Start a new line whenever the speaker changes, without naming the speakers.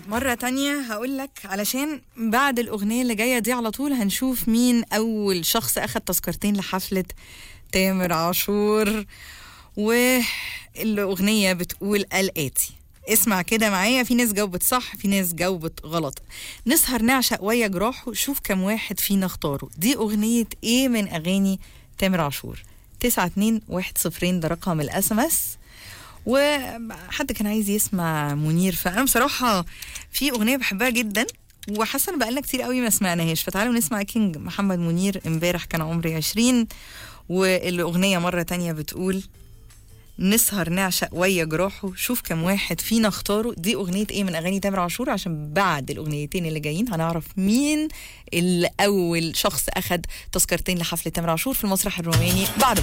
مرة تانية هقول لك علشان بعد الأغنية اللي جاية دي على طول هنشوف مين أول شخص أخد تذكرتين لحفلة تامر عاشور والأغنية بتقول الآتي اسمع كده معايا في ناس جاوبت صح في ناس جاوبت غلط نسهر نعشق ويا جراحه شوف كم واحد فينا اختاره دي أغنية ايه من أغاني تامر عاشور تسعة اتنين واحد صفرين ده رقم الاس ام اس وحد كان عايز يسمع منير فانا بصراحه في اغنيه بحبها جدا وحاسه ان بقالنا كتير قوي ما سمعناهاش فتعالوا نسمع كينج محمد منير امبارح كان عمري عشرين والاغنيه مره تانية بتقول نسهر نعشق ويا جراحه شوف كم واحد فينا اختاره دي اغنيه ايه من اغاني تامر عاشور عشان بعد الاغنيتين اللي جايين هنعرف مين الاول شخص اخد تذكرتين لحفله تامر عاشور في المسرح الروماني بعد